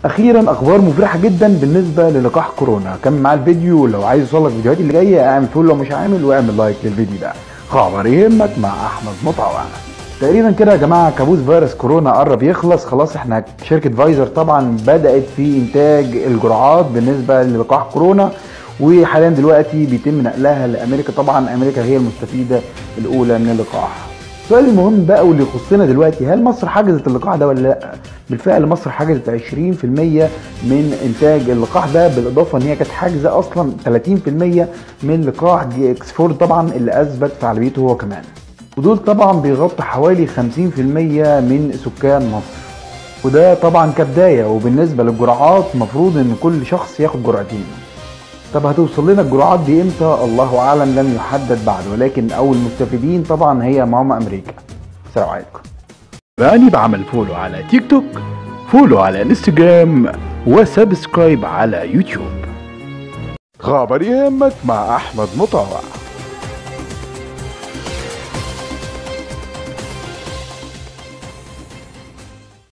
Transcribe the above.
اخيرا اخبار مفرحه جدا بالنسبه للقاح كورونا كمل معايا الفيديو لو عايز يوصلك الفيديوهات اللي جايه اعمل فولو لو مش عامل واعمل لايك للفيديو ده خبر يهمك مع احمد مطعم تقريبا كده يا جماعه كابوس فيروس كورونا قرب يخلص خلاص احنا شركه فايزر طبعا بدات في انتاج الجرعات بالنسبه للقاح كورونا وحاليا دلوقتي بيتم نقلها لامريكا طبعا امريكا هي المستفيده الاولى من اللقاح السؤال المهم بقى واللي يخصنا دلوقتي هل مصر حجزت اللقاح ده ولا لا؟ بالفعل مصر حجزت 20% من انتاج اللقاح ده بالاضافه ان هي كانت حاجزه اصلا 30% من لقاح دي اكسفورد طبعا اللي اثبت فعاليته هو كمان. ودول طبعا بيغطوا حوالي 50% من سكان مصر. وده طبعا كبدايه وبالنسبه للجرعات المفروض ان كل شخص ياخد جرعتين. طب هتوصل لنا الجرعات دي امتى الله اعلم لم يحدد بعد ولكن اول مستفيدين طبعا هي ماما امريكا السلام عليكم باني بعمل فولو على تيك توك فولو على انستجرام وسبسكرايب على يوتيوب خبر يهمك مع احمد مطاوع